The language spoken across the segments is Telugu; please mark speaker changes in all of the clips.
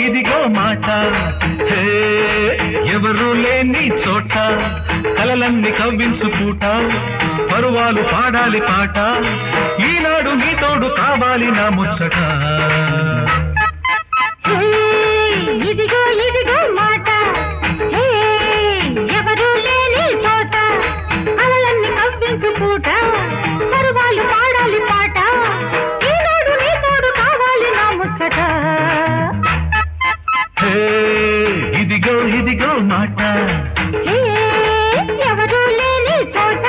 Speaker 1: ఇదిగో మాట హే ఎవరు లేని చోట కలలన్నీ కవ్వించు పూట పరువాలు పాడాలి పాట ఈనాడు నీ తోడు కావాలి నా ముచ్చట
Speaker 2: హే, ఇదిగో ఇదిగో మాట హే, ఎవరూ లేని చోట అలలన్నీ కవ్వించు పూట పరువాలు పాడాలి పాట ఈనాడు నీ తోడు కావాలి నా ముచ్చట
Speaker 1: హే ఇదిగో ఇదిగో మాట
Speaker 2: హే, ఎవరూ లేని చోట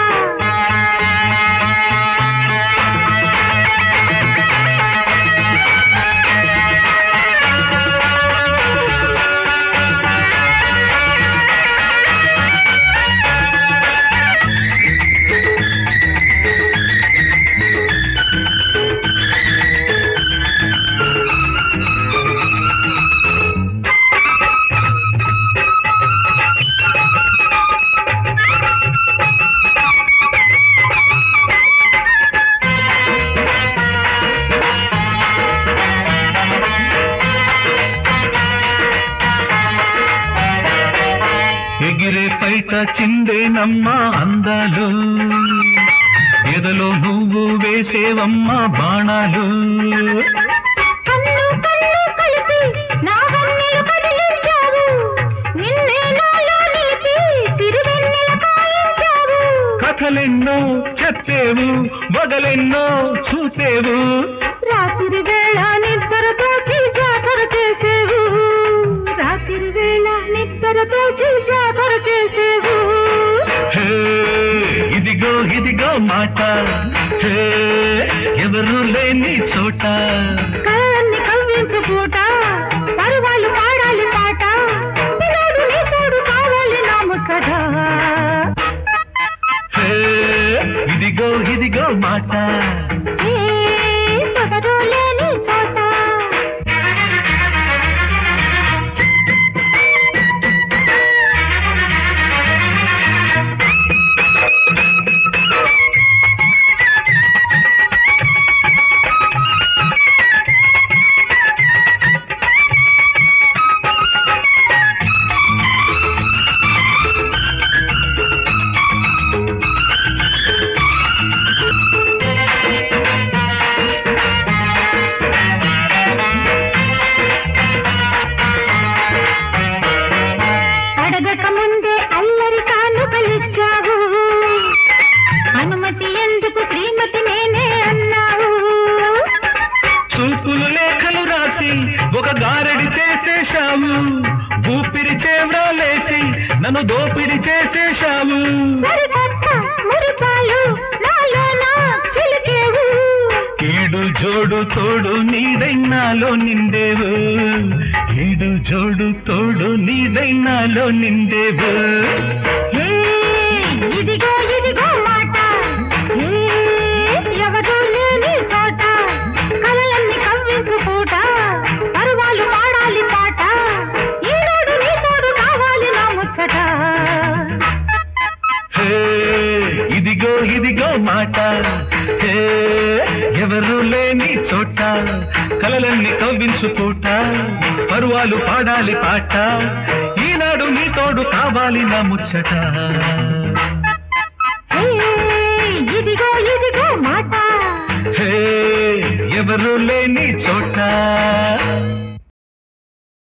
Speaker 1: ఎగిరే పైట చిందేనమ్మా అందాలు ఎదలో నువ్వు వేసేవమ్మా బాణాలు
Speaker 2: కన్ను కన్ను కలిపి నా వన్నెలు కదిలించావు నిన్నే నాలో నిలిపి సిరివెన్నెల కాయించావు
Speaker 1: కథలెన్నో చెప్పేవు బగలెన్నో చూసేవు
Speaker 2: రాత్రి వేళ నిద్రతో జాతర చేసేవు రాత్రి వేళ నిద్రతో జాతర చేసేవు
Speaker 1: హే ఇదిగో ఇదిగో మాట హే ఎవరు లేని చోట
Speaker 2: కళ్ళన్ని కవ్వించు పూట పరువాళ్ళు పాడాలి పాట పిల్లోడు నీ తోడు కావాలి నా ముచ్చట
Speaker 1: హే ఇదిగో ఇదిగో మాట
Speaker 2: ఏ పొగరు లేని చోట అడగక ముందే అల్లరి కానుకలిచ్చావు అనుమతి ఎందుకు శ్రీమతి నేనే అన్నావు
Speaker 1: చూపులు లేఖలు రాసి ఒక గారడి చేసేశావు ఊపిరి చేవ్రాలేసి నన్ను దోపిడి చేసేశావు
Speaker 2: సరికొత్త మురిపాలు నాలోన చిలికేవు
Speaker 1: ఈడు జోడు తోడు నీదైనాలో నిండేవు ఈడు జోడు తోడు నీదైనాలో నిండేవు
Speaker 2: హే, ఇదిగో ఇదిగో మాట హే, ఎవరు లేని చోట కలలన్నీ కవ్వించు పూట పరువాలు పాడాలి పాట ఈనాడు నీ తోడు కావాలి నా ముచ్చట
Speaker 1: హే ఇదిగో ఇదిగో మాట హే ఎవరు లేని చోట కలలన్నీ కవ్వించు పూట పరువాలు పాడాలి పాట ఈనాడు నీ తోడు కావాలి నా ముచ్చట
Speaker 2: హే, ఇదిగో ఇదిగో మాట
Speaker 1: హే ఎవరు లేని చోట